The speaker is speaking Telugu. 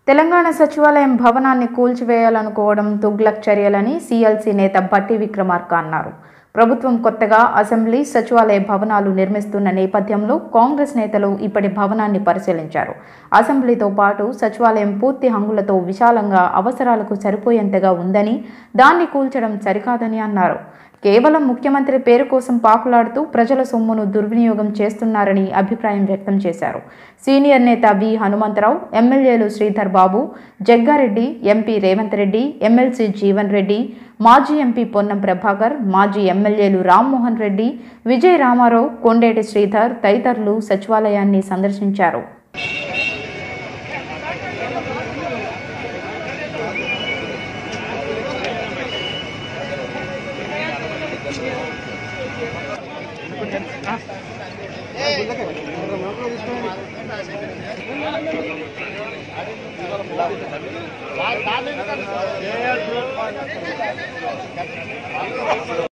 తెలంగాణ సచివాలయం భవనాన్ని కూల్చివేయాలనుకోవడం తుగ్లక్ చర్యలని సీఎల్సీ నేత బట్టి విక్రమార్క అన్నారు ప్రభుత్వం కొత్తగా అసెంబ్లీ సచివాలయ భవనాలు నిర్మిస్తున్న నేపథ్యంలో కాంగ్రెస్ నేతలు ఇప్పటి భవనాన్ని పరిశీలించారు అసెంబ్లీతో పాటు సచివాలయం పూర్తి హంగులతో విశాలంగా అవసరాలకు సరిపోయేంతగా ఉందని దాన్ని కూల్చడం సరికాదని అన్నారు కేవలం ముఖ్యమంత్రి పేరు కోసం పాకులాడుతూ ప్రజల సొమ్మును దుర్వినియోగం చేస్తున్నారని అభిప్రాయం వ్యక్తం చేశారు సీనియర్ నేత వి హనుమంతరావు ఎమ్మెల్యేలు శ్రీధర్ బాబు జగ్గారెడ్డి ఎంపీ రేవంత్ రెడ్డి ఎమ్మెల్సీ జీవన్ రెడ్డి మాజీ ఎంపీ పొన్నం ప్రభాకర్ మాజీ ఎమ్మెల్యేలు రామ్మోహన్ రెడ్డి విజయ్ రామారావు కొండేటి శ్రీధర్ తదితరులు సచివాలయాన్ని సందర్శించారు ఏ